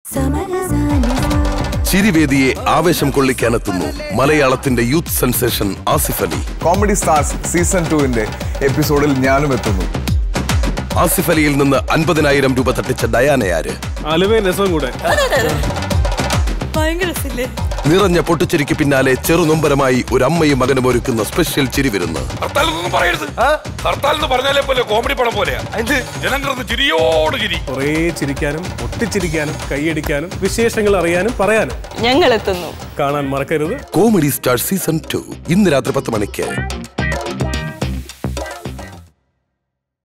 ചിരിവേദിയെ ആവേശം കൊള്ളിക്കാനെത്തുന്നു മലയാളത്തിന്റെ youth sensation Asif Ali comedy stars season ടുവിന്റെ എപ്പിസോഡിൽ ഞാനും എത്തുന്നു ആസിഫ് അലിയിൽ നിന്ന് അൻപതിനായിരം രൂപ തട്ടിച്ച ഡയാനയാര് അലുവയും രസവും കൂടെ ഭയങ്കര രസമില്ലേ നിറഞ്ഞ പൊട്ടിച്ചിരിക്ക് പിന്നാലെ ചെറുനൊമ്പരമായി ഒരു അമ്മയും മകനും ഒരുക്കുന്ന സ്പെഷ്യൽ ചിരിവിരുന്ന് ഹർത്താൽ എന്നൊന്നും പറയരുത് ഹർത്താൽ എന്ന് പറഞ്ഞാലേ പോലെ കോമഡി പടം പോലെയാ ജനങ്ങൾക്ക് ചിരിയോട് ചിരി കുറേ ചിരിക്കാനും ഒട്ടിച്ചിരിക്കാനും കൈയടിക്കാനും വിശേഷങ്ങൾ അറിയാനും പറയാനും ഞങ്ങൾ എത്തുന്നു കാണാൻ മറക്കരുത് കോമഡി സ്റ്റാർ സീസൺ ടു ഇന്ന് രാത്രി പത്ത് മണിക്ക്